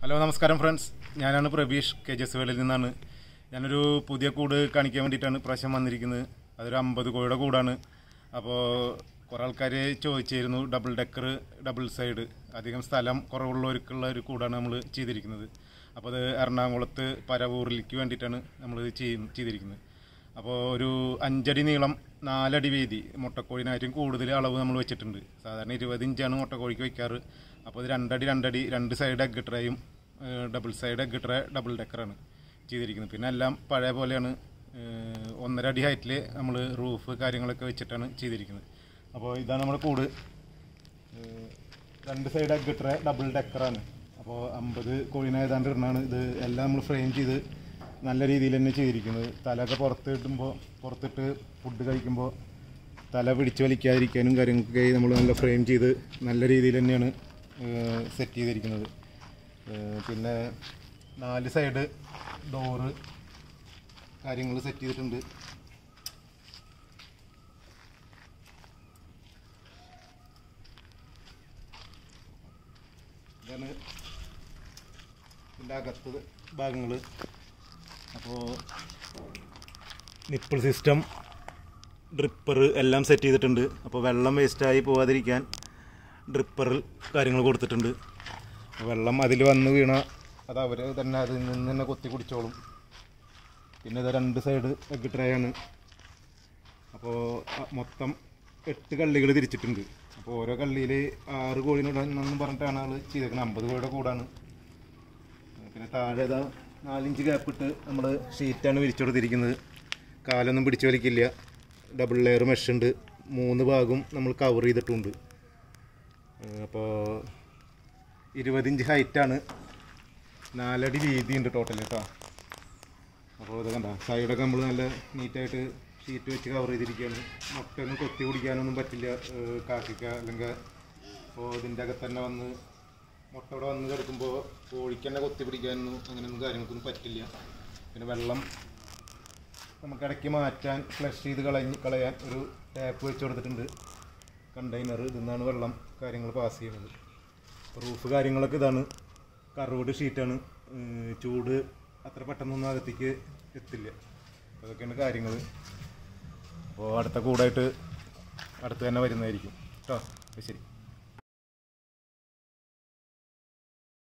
hello നമസ്കാരം friends ഞാനാണ് Prabeesh K ജസ് വേളിൽ നിന്നാണ് ഞാനൊരു പുതിയ കൂട് കാണിക്കാൻ വേണ്ടിയിട്ടാണ് പ്രാവശ്യം വന്നിരിക്കുന്നത് അതൊരു അമ്പത് കോഴിയുടെ കൂടാണ് അപ്പോൾ കുറേ ആൾക്കാർ ചോദിച്ചിരുന്നു ഡബിൾ ഡെക്കർ ഡബിൾ സൈഡ് അധികം സ്ഥലം കുറവുള്ളവർക്കുള്ള ഒരു കൂടാണ് നമ്മൾ ചെയ്തിരിക്കുന്നത് അപ്പോൾ അത് എറണാകുളത്ത് പരവൂരിലേക്ക് വേണ്ടിയിട്ടാണ് നമ്മൾ ചെയ്യ- ചെയ്തിരിക്കുന്നത് അപ്പോൾ ഒരു അഞ്ചടി നീളം നാലടി വീതി മുട്ടക്കോഴിനായിട്ടും കൂടുതൽ അളവ് നമ്മൾ വെച്ചിട്ടുണ്ട് സാധാരണ ഇരുപത് ഇഞ്ചാണ് മുട്ടക്കോഴിക്ക് വയ്ക്കാറ് അപ്പോൾ ഇത് രണ്ടടി രണ്ടടി രണ്ട് സൈഡ് എഗ് ട്രേയും double side egg tray double ഡെക്കറാണ് ചെയ്തിരിക്കുന്നത് പിന്നെ എല്ലാം പഴയ പോലെയാണ് ഏഹ്, ഒന്നര അടി ഹൈറ്റിൽ നമ്മൾ റൂഫ് കാര്യങ്ങളൊക്കെ വെച്ചിട്ടാണ് ചെയ്തിരിക്കുന്നത് അപ്പോൾ ഇതാണ് നമ്മുടെ കൂട് ഏഹ്, രണ്ട് സൈഡ് എഗ് ട്രേ ഡബിൾ ഡെക്കറാണ് അപ്പോൾ അമ്പത് കോഴിനെ ഏതാണ്ട് ഇടണാണ് ഇത് എല്ലാം നമ്മൾ ഫ്രെയിം ചെയ്ത് നല്ല രീതിയിൽ തന്നെ ചെയ്തിരിക്കുന്നത് തലയൊക്കെ പുറത്ത് ഇടുമ്പോൾ പുറത്തിട്ട് ഫുഡ് കഴിക്കുമ്പോൾ തല പിടിച്ച് വലിക്കാതിരിക്കാനും കാര്യങ്ങൾക്കൊക്കെ നമ്മൾ നല്ല ഫ്രെയിം ചെയ്ത് നല്ല രീതിയിൽ തന്നെയാണ് സെറ്റ് ചെയ്തിരിക്കുന്നത് ഏഹ് പിന്നെ നാല് സൈഡ് ഡോറ് കാര്യങ്ങൾ സെറ്റ് ചെയ്തിട്ടുണ്ട് ഇതാണ് ഇതിൻ്റെ അകത്ത് ഭാഗങ്ങൾ അപ്പോൾ നിപ്പിൾ സിസ്റ്റം ഡ്രിപ്പർ എല്ലാം സെറ്റ് ചെയ്തിട്ടുണ്ട് അപ്പോൾ വെള്ളം വേസ്റ്റായി പോകാതിരിക്കാൻ ഡ്രിപ്പറിൽ കാര്യങ്ങൾ കൊടുത്തിട്ടുണ്ട് അപ്പോൾ വെള്ളം അതിൽ വന്ന് വീണ അത് അവർ തന്നെ അതിൽ നിന്ന് തന്നെ കൊത്തി കുടിച്ചോളും പിന്നെ ഇത് രണ്ട് സൈഡ് എഗ് ട്രേ ആണ് അപ്പോൾ മൊത്തം എട്ട് കള്ളികൾ തിരിച്ചിട്ടുണ്ട് അപ്പോൾ ഓരോ കള്ളിയിൽ ആറ് കോഴിനോടെന്നും പറഞ്ഞിട്ടാണ് ആൾ ചെയ്തേക്കുന്നത് അമ്പത് കോഴിയുടെ കൂടാണ് പിന്നെ താഴെ ഇതാ നാലിഞ്ച് ഗ്യാപ്പ് ഇട്ട് നമ്മൾ ഷീറ്റാണ് വിരിച്ചു കൊടുത്തിരിക്കുന്നത് കാലൊന്നും പിടിച്ചു വലിക്കില്ല ഡബിൾ ലെയർ മെഷ് ഉണ്ട് മൂന്ന് ഭാഗവും നമ്മൾ കവർ ചെയ്തിട്ടുണ്ട് അപ്പോൾ ഇരുപതിഞ്ച് ഹൈറ്റാണ് നാലടി വീതിയുണ്ട് ടോട്ടൽ കേട്ടോ അപ്പോൾ ഇത് കണ്ട സൈഡൊക്കെ നമ്മൾ നല്ല നീറ്റായിട്ട് ഷീറ്റ് വെച്ച് കവർ ചെയ്തിരിക്കുകയാണ് മുട്ടയൊന്നും കൊത്തി കുടിക്കാനൊന്നും പറ്റില്ല ഏഹ് കാക്കിക്ക അല്ലെങ്കിൽ അപ്പോൾ ഇതിൻ്റെ അകത്ത് തന്നെ വന്ന് മുട്ട ഇവിടെ വന്ന് കിടക്കുമ്പോൾ കോഴിക്ക് തന്നെ കൊത്തി പിടിക്കാനൊന്നും അങ്ങനെയൊന്നും കാര്യങ്ങൾക്കൊന്നും പറ്റില്ല പിന്നെ വെള്ളം നമുക്ക് ഇടയ്ക്ക് മാറ്റാൻ ഫ്ലഷ് ചെയ്ത് കളഞ്ഞ് കളയാൻ ഒരു ടാപ്പ് വെച്ച് കൊടുത്തിട്ടുണ്ട് കണ്ടെയ്നർ ഇതിന്നാണ് വെള്ളം കാര്യങ്ങൾ പാസ് ചെയ്യുന്നത് റൂഫ് കാര്യങ്ങളൊക്കെ ഇതാണ് കറോഡ് ഷീറ്റാണ് ഏഹ് ചൂട് അത്ര പെട്ടെന്നൊന്നും അകത്തേക്ക് എത്തില്ല അതൊക്കെയാണ് കാര്യങ്ങൾ അപ്പോൾ അടുത്ത കൂടായിട്ട് അടുത്ത് തന്നെ വരുന്നതായിരിക്കും കേട്ടോ അപ്പോൾ ശരി